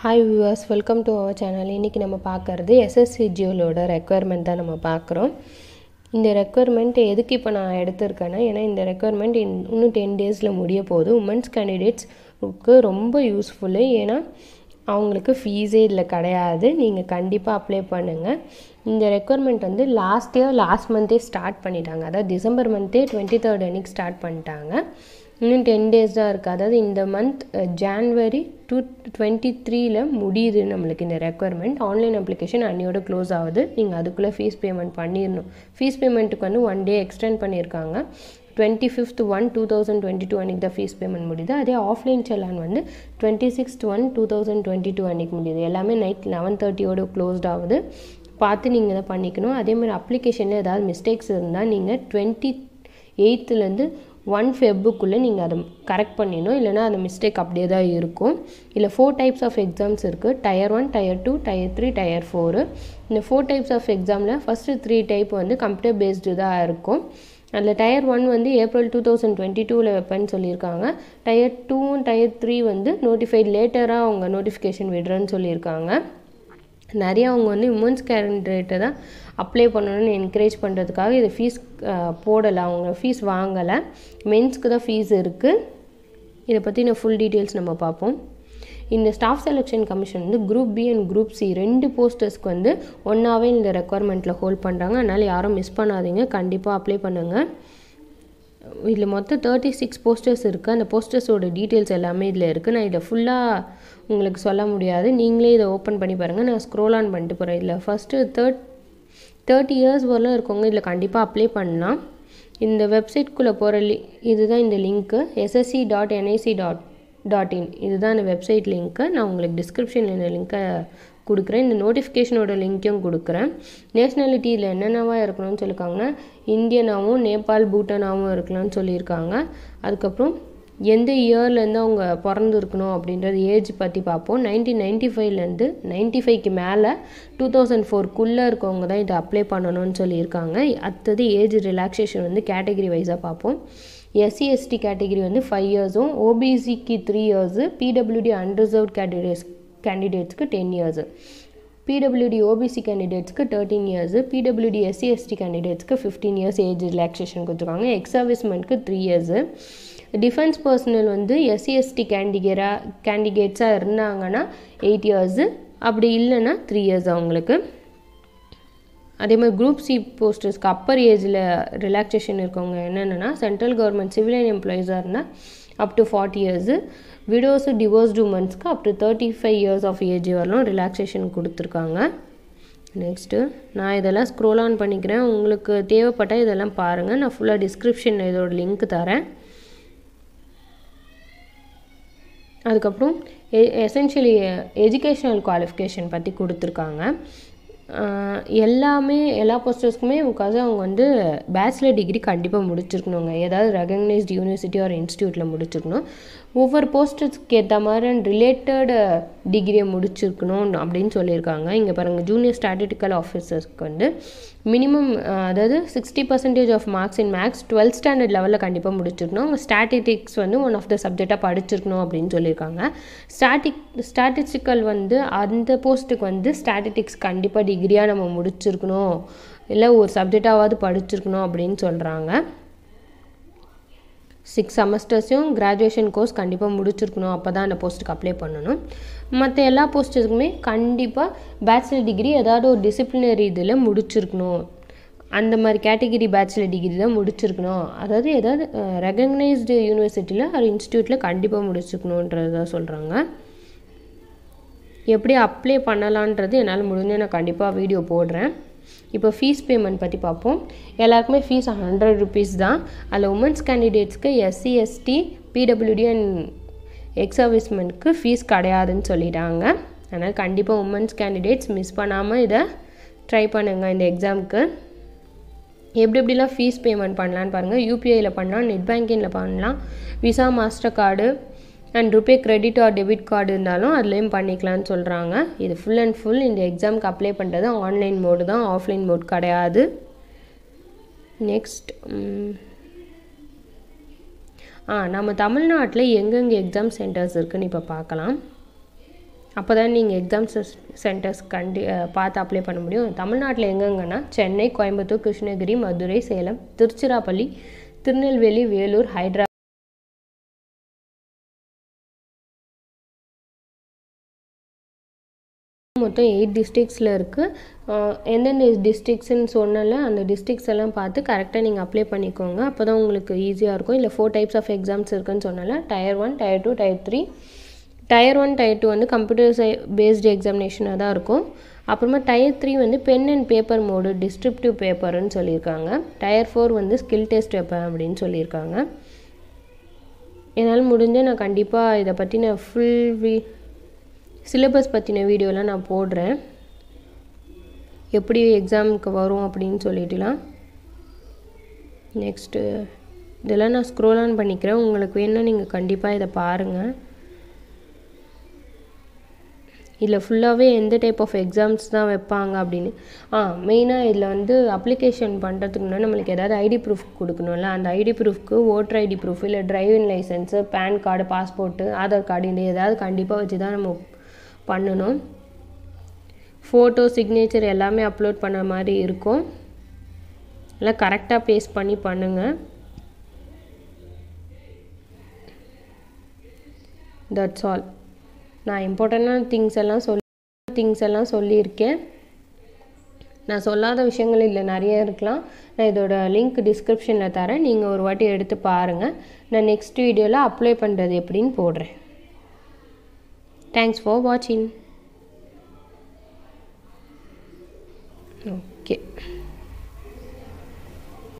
hi viewers welcome to our channel இன்றைக்கி நம்ம பார்க்குறது எஸ்எஸ்சி ஜியோலோட ரெக்குயர்மெண்ட் தான் நம்ம பார்க்குறோம் இந்த ரெக்குயர்மெண்ட் எதுக்கு இப்போ நான் எடுத்திருக்கேன்னா ஏன்னா இந்த ரெக்குயர்மெண்ட் இன்னும் டென் டேஸில் முடிய போகுது உமன்ஸ் கேண்டிடேட்ஸ்க்கு ரொம்ப யூஸ்ஃபுல்லு ஏன்னா அவங்களுக்கு ஃபீஸே இதில் கிடையாது நீங்கள் கண்டிப்பாக அப்ளை பண்ணுங்கள் இந்த ரெக்குயர்மெண்ட் வந்து லாஸ்ட் இயர் லாஸ்ட் மந்த்தே ஸ்டார்ட் பண்ணிட்டாங்க அதாவது டிசம்பர் மந்த்தே டுவெண்ட்டி தேர்ட் அன்னைக்கு ஸ்டார்ட் பண்ணிட்டாங்க இன்னும் டென் டேஸ் தான் இருக்குது அதாவது இந்த மந்த் ஜான்வரி டூ டுவெண்ட்டி த்ரீல முடியுது நம்மளுக்கு இந்த ரெக்குயர்மெண்ட் ஆன்லைன் அப்ளிகேஷன் அன்னியோட க்ளோஸ் ஆகுது நீங்கள் அதுக்குள்ளே ஃபீஸ் பேமெண்ட் பண்ணிடணும் ஃபீஸ் பேமெண்ட்டுக்கு வந்து ஒன் டே எக்ஸ்டெண்ட் பண்ணியிருக்காங்க twenty fifth one two thousand twenty two அன்றைக்கி தான் ஃபீஸ் பேமெண்ட் முடியுது அதே ஆஃப்லைன் செல்லான் வந்து twenty sixth one two thousand twenty two அன்றைக்கி முடியுது எல்லாமே நைட் லெவன் தேர்ட்டியோட க்ளோஸ்ட் ஆகுது பார்த்து நீங்கள் தான் பண்ணிக்கணும் அதேமாதிரி அப்ளிகேஷனில் ஏதாவது மிஸ்டேக்ஸ் இருந்தால் நீங்கள் டுவெண்ட்டி எயித்துலேருந்து ஒன் ஃபெப்புக்குள்ளே நீங்கள் அதை கரெக்ட் பண்ணிடணும் இல்லைனா அந்த மிஸ்டேக் அப்படியே தான் இருக்கும் இல்லை ஃபோர் டைப்ஸ் ஆஃப் எக்ஸாம்ஸ் இருக்குது tier one tier two tier three tier four இந்த ஃபோர் டைப்ஸ் ஆஃப் எக்ஸாமில் ஃபஸ்ட்டு த்ரீ டைப் வந்து கம்ப்யூட்டர் பேஸ்டு தான் இருக்கும் அதில் டயர் ஒன் வந்து ஏப்ரல் டூ தௌசண்ட் டுவெண்ட்டி டூவில் வைப்பேன்னு சொல்லியிருக்காங்க டயர் டூவும் டயர் த்ரீ வந்து நோட்டிஃபைட் லேட்டராக அவங்க நோட்டிஃபிகேஷன் விடுறேன்னு சொல்லியிருக்காங்க நிறைய அவங்க வந்து உமன்ஸ் கேண்டிடேட்டை தான் அப்ளை பண்ணணும்னு என்கரேஜ் பண்ணுறதுக்காக இது ஃபீஸ் போடலை அவங்க ஃபீஸ் வாங்கலை மென்ஸ்க்கு தான் ஃபீஸ் இருக்குது இதை பற்றி நான் ஃபுல் டீட்டெயில்ஸ் நம்ம பார்ப்போம் இந்த ஸ்டாஃப் செலெக்ஷன் கமிஷன் வந்து group B and group C ரெண்டு போஸ்டர்ஸ்க்கு வந்து ஒன்றாவே இந்த ரெக்குவயர்மெண்ட்டில் ஹோல்ட் பண்ணுறாங்க அதனால் யாரும் மிஸ் பண்ணாதீங்க கண்டிப்பாக அப்ளை பண்ணுங்கள் இதில் மொத்தம் தேர்ட்டி சிக்ஸ் போஸ்டர்ஸ் இருக்குது அந்த போஸ்டர்ஸோட டீட்டெயில்ஸ் எல்லாமே இதில் இருக்குது நான் இதை ஃபுல்லாக உங்களுக்கு சொல்ல முடியாது நீங்களே இதை ஓப்பன் பண்ணி பாருங்கள் நான் ஸ்க்ரோல் ஆன் பண்ணிட்டு போகிறேன் இதில் ஃபஸ்ட்டு தேர்ட் தேர்ட்டி இயர்ஸ் வரலாம் இருக்கவங்க இதில் கண்டிப்பாக அப்ளை பண்ணலாம் இந்த வெப்சைட்குள்ளே போகிற லி இதுதான் இந்த லிங்க்கு SSC dot NIC dot dot in இதுதான் இந்த வெப்சைட் லிங்க்கு நான் உங்களுக்கு டிஸ்கிரிப்ஷனில் இந்த லிங்க்கை கொடுக்குறேன் இந்த நோட்டிஃபிகேஷனோட லிங்க்கும் கொடுக்குறேன் நேஷ்னாலிட்டியில் என்னென்னவா இருக்கணும்னு சொல்லியிருக்காங்கன்னா இந்தியனாகவும் நேபாள் பூட்டானாகவும் இருக்கலாம்னு சொல்லியிருக்காங்க அதுக்கப்புறம் எந்த இயர்லேருந்து அவங்க பிறந்திருக்கணும் அப்படின்றது ஏஜ் பற்றி பார்ப்போம் நைன்டீன் நைன்ட்டி ஃபைவ்லேருந்து நைன்ட்டி ஃபைவ்க்கு மேலே டூ தௌசண்ட் ஃபோர்க்குள்ளே இருக்கவங்க தான் இதை அப்ளை பண்ணணும்னு சொல்லியிருக்காங்க அடுத்தது ஏஜ் ரிலாக்ஸேஷன் வந்து கேட்டகரி வைஸாக பார்ப்போம் எஸ்சி எஸ்டி கேட்டகரி வந்து ஃபைவ் இயர்ஸும் ஓபிசிக்கு three years PWD unreserved candidates கேண்டிடேட்ஸ்க்கு டென் இயர்ஸு பிடபிள்யூடி ஓபிசி கேண்டிடேட்ஸ்க்கு thirteen years PWD SC ST கேண்டிடேட்ஸ்க்கு ஃபிஃப்டீன் இயர்ஸ் ஏஜ் ரிலாக்ஸேஷன் கொடுத்துருக்காங்க எக்ஸ் சர்வீஸ்மெண்ட்க்கு த்ரீ இயர்ஸு டிஃபென்ஸ் பர்சனல் வந்து எஸ்சி எஸ்டி கேண்டிகேரா கேண்டிடேட்ஸாக இருந்தாங்கன்னா எயிட் இயர்ஸு அப்படி இல்லைன்னா த்ரீ இயர்ஸ் அவங்களுக்கு அதே மாதிரி குரூப் சி போஸ்டர்ஸ்க்கு அப்பர் ஏஜில் ரிலாக்ஸேஷன் இருக்கவங்க என்னென்னா சென்ட்ரல் கவர்மெண்ட் சிவிலியன் எம்ப்ளாயீஸாக இருந்தால் up to forty years widows divorced உமன்ஸ்க்கு up to thirty five years of age வரலாம் ரிலாக்ஸேஷன் கொடுத்துருக்காங்க நெக்ஸ்ட்டு நான் இதெல்லாம் ஸ்க்ரோல் ஆன் பண்ணிக்கிறேன் உங்களுக்கு தேவைப்பட்டால் இதெல்லாம் பாருங்கள் நான் ஃபுல்லாக டிஸ்கிரிப்ஷனில் இதோட லிங்க் தரேன் அதுக்கப்புறம் எ எசென்ஷியலி எஜுகேஷ்னல் குவாலிஃபிகேஷன் பற்றி கொடுத்துருக்காங்க எல்லாமே எல்லா போஸ்டர்ஸ்க்குமே முக்கால்வாசி அவங்க வந்து பேச்சுலர் டிகிரி கண்டிப்பாக முடிச்சிருக்கணுங்க ஏதாவது ரெகக்னைஸ்டு யூனிவர்சிட்டி ஒரு இன்ஸ்டியூட்டில் முடிச்சிருக்கணும் ஒவ்வொரு போஸ்டர்ஸ்க்கு ஏற்ற மாதிரி ரிலேட்டட் டிகிரியை முடிச்சிருக்கணும் அப்படின்னு சொல்லியிருக்காங்க இங்கே பாருங்கள் ஜூனியர் ஸ்டாட்டிட்டிக்கல் ஆஃபீஸர்ஸ்க்கு வந்து மினிமம் அதாவது sixty percentage of marks in maths twelfth standard லெவலில் கண்டிப்பாக முடிச்சிருக்கணும் அவங்க ஸ்டாட்டிட்டிக்ஸ் வந்து ஒன் ஆஃப் த சப்ஜெக்டாக படிச்சிருக்கணும் அப்படின்னு சொல்லியிருக்காங்க ஸ்டாட்டிக் ஸ்டாட்டிஸ்டிக்கல் வந்து அந்த போஸ்ட்டுக்கு வந்து ஸ்டாட்டிட்டிக்ஸ் கண்டிப்பாக டிகிரியாக நம்ம முடிச்சிருக்கணும் இல்லை ஒரு சப்ஜெக்டாவது படிச்சிருக்கணும் அப்படின்னு சொல்கிறாங்க சிக்ஸ் செமஸ்டர்ஸையும் கிராஜுவேஷன் கோர்ஸ் கண்டிப்பாக முடிச்சிருக்கணும் அப்போ தான் அந்த போஸ்ட்டுக்கு அப்ளை பண்ணணும் மற்ற எல்லா போஸ்ட்டுக்குமே கண்டிப்பாக பேச்சுலர் டிகிரி ஏதாவது ஒரு டிசிப்ளினரி இதில் முடிச்சிருக்கணும் அந்த மாதிரி கேட்டகிரி பேச்சுலர் டிகிரி தான் முடிச்சிருக்கணும் அதாவது ஏதாவது ரெகக்னைஸ்டு யூனிவர்சிட்டியில் ஒரு இன்ஸ்டியூட்டில் கண்டிப்பாக முடிச்சிருக்கணுன்றது தான் சொல்கிறாங்க எப்படி அப்ளை பண்ணலான்றது என்னால் முடிஞ்ச நான் கண்டிப்பாக வீடியோ போடுறேன் இப்போ ஃபீஸ் பேமெண்ட் பற்றி பார்ப்போம் எல்லாருக்குமே ஃபீஸ் ஹண்ட்ரட் ருபீஸ் தான் அதில் உமன்ஸ் கேண்டிடேட்ஸ்க்கு SC ST PWD and ex சர்வீஸ்மெண்ட்க்கு ஃபீஸ் கிடையாதுன்னு சொல்லிட்டாங்க அதனால் கண்டிப்பாக உமன்ஸ் கேண்டிடேட்ஸ் மிஸ் பண்ணாமல் இதை ட்ரை பண்ணுங்கள் இந்த எக்ஸாமுக்கு எப்படி எப்படிலாம் ஃபீஸ் பேமெண்ட் பண்ணலான்னு பாருங்கள் யூபிஐயில் பண்ணலாம் நெட் பேங்கிங்கில் பண்ணலாம் Visa Master card and RuPay credit or debit card இருந்தாலும் அதுலேயும் பண்ணிக்கலாம்னு சொல்கிறாங்க இது ஃபுல் அண்ட் ஃபுல் இந்த எக்ஸாமுக்கு அப்ளை பண்ணுறது ஆன்லைன் மோடு தான் ஆஃப்லைன் மோட் கிடையாது நெக்ஸ்ட் ஆ நம்ம தமிழ்நாட்டில் எங்கெங்கே எக்ஸாம் சென்டர்ஸ் இருக்குதுன்னு இப்போ பார்க்கலாம் அப்போ தான் நீங்கள் எக்ஸாம் சென்டர்ஸ் கண்டி பார்த்து அப்ளை பண்ண முடியும் தமிழ்நாட்டில் எங்கெங்கன்னா சென்னை கோயம்புத்தூர் கிருஷ்ணகிரி மதுரை சேலம் திருச்சிராப்பள்ளி திருநெல்வேலி வேலூர் ஹைதராபாத் மொத்தம் எயிட் டிஸ்ட்ரிக்ஸில் இருக்குது எந்தெந்த டிஸ்ட்ரிக்ஸ்ன்னு சொன்னல அந்த டிஸ்ட்ரிக்ஸ் எல்லாம் பார்த்து கரெக்டாக நீங்கள் அப்ளை பண்ணிக்கோங்க அப்போ தான் உங்களுக்கு ஈஸியாக இருக்கும் இல்லை ஃபோர் டைப்ஸ் ஆஃப் எக்ஸாம்ஸ் இருக்குன்னு சொன்னால tier one tier two tier three tier one tier two வந்து கம்ப்யூட்டர் பேஸ்டு எக்ஸாமினேஷனாக தான் இருக்கும் அப்புறமா டயர் த்ரீ வந்து pen and paper mode descriptive பேப்பர்னு சொல்லியிருக்காங்க டயர் ஃபோர் வந்து ஸ்கில் டெஸ்ட் வைப்பேன் அப்படின்னு சொல்லியிருக்காங்க என்னால் முடிஞ்ச நான் கண்டிப்பாக இதை பற்றின ஃபுல் வி சிலபஸ் பற்றின வீடியோலாம் நான் போடுறேன் எப்படி எக்ஸாமுக்கு வரும் அப்படின்னு சொல்லிட்டுலாம் நெக்ஸ்ட்டு இதெல்லாம் நான் ஸ்க்ரோல் ஆன் பண்ணிக்கிறேன் உங்களுக்கு வேணும்னா நீங்கள் கண்டிப்பாக இதை பாருங்கள் இதில் ஃபுல்லாகவே எந்த டைப் ஆஃப் எக்ஸாம்ஸ் தான் வைப்பாங்க அப்படின்னு ஆ மெயினாக இதில் வந்து அப்ளிகேஷன் பண்ணுறதுக்கு முன்னாடி நம்மளுக்கு ஏதாவது ஐடி ப்ரூஃப் கொடுக்கணும்ல அந்த ஐடி ப்ரூஃப்க்கு ஓட்டர் ஐடி ப்ரூஃப் இல்லை driving licence PAN card passport Aadhaar card இந்த ஏதாவது கண்டிப்பாக வச்சு தான் நம்ம பண்ணணும் ஃபோட்டோ சிக்னேச்சர் எல்லாமே அப்லோட் பண்ண மாதிரி இருக்கும் எல்லாம் கரெக்டாக பேஸ்ட் பண்ணி பண்ணுங்கள் தட்ஸ் ஆல் நான் இம்பார்ட்டண்டான திங்ஸ் எல்லாம் சொல்லி திங்ஸ் எல்லாம் சொல்லியிருக்கேன் நான் சொல்லாத விஷயங்கள் இல்லை நிறைய இருக்கலாம் நான் இதோட லிங்க் டிஸ்கிரிப்ஷனில் தரேன் நீங்கள் ஒரு வாட்டி எடுத்து பாருங்கள் நான் நெக்ஸ்ட் வீடியோவில் அப்ளை பண்ணுறது எப்படின்னு போடுறேன் தேங்க்ஸ் ஃபார் வாட்சிங் ஓகே